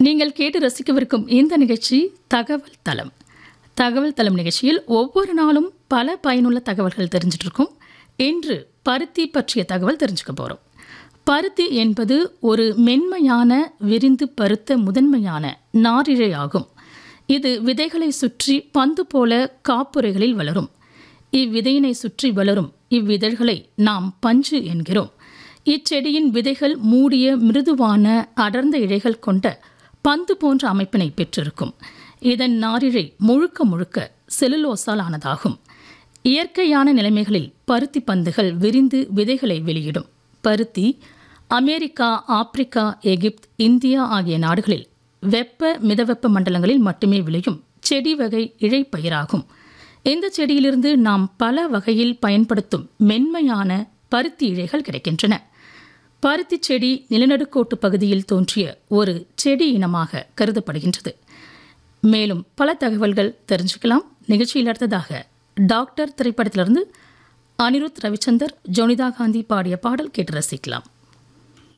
நீங்கள் கேட்டு ரசிக்கவிருக்கும் இந்த நிகழ்ச்சி தகவல் தளம் தகவல் தளம் நிகழ்ச்சியில் ஒவ்வொரு நாளும் பல பயனுள்ள தகவல்கள் தெரிஞ்சிட்டு இருக்கோம் இன்று பருத்தி பற்றிய தகவல் தெரிஞ்சுக்க போகிறோம் பருத்தி என்பது ஒரு மென்மையான விரிந்து பருத்த முதன்மையான நாரிழை ஆகும் இது விதைகளை சுற்றி பந்து போல காப்புரைகளில் வளரும் இவ்விதையினை சுற்றி வளரும் இவ்விதழ்களை நாம் பஞ்சு என்கிறோம் இச்செடியின் விதைகள் மூடிய மிருதுவான அடர்ந்த இழைகள் கொண்ட பந்து போன்ற அமைப்பினை பெற்றிருக்கும் இதன் நாரிழை முழுக்க முழுக்க செலுலோசால் ஆனதாகும் இயற்கையான நிலைமைகளில் பருத்தி பந்துகள் விரிந்து விதைகளை வெளியிடும் பருத்தி அமெரிக்கா ஆப்பிரிக்கா எகிப்து இந்தியா ஆகிய நாடுகளில் வெப்ப மிதவெப்ப மண்டலங்களில் மட்டுமே விளையும் செடி வகை இழைப்பயிராகும் இந்த செடியிலிருந்து நாம் பல வகையில் பயன்படுத்தும் மென்மையான பருத்தி இழைகள் கிடைக்கின்றன பருத்தி செடி நிலநடுக்கோட்டு பகுதியில் தோன்றிய ஒரு செடி இனமாக கருதப்படுகின்றது மேலும் பல தகவல்கள் தெரிஞ்சுக்கலாம் நிகழ்ச்சியில் அடுத்ததாக டாக்டர் திரைப்படத்திலிருந்து அனிருத் ரவிச்சந்தர் ஜோனிதா காந்தி பாடிய பாடல் கேட்டு ரசிக்கலாம்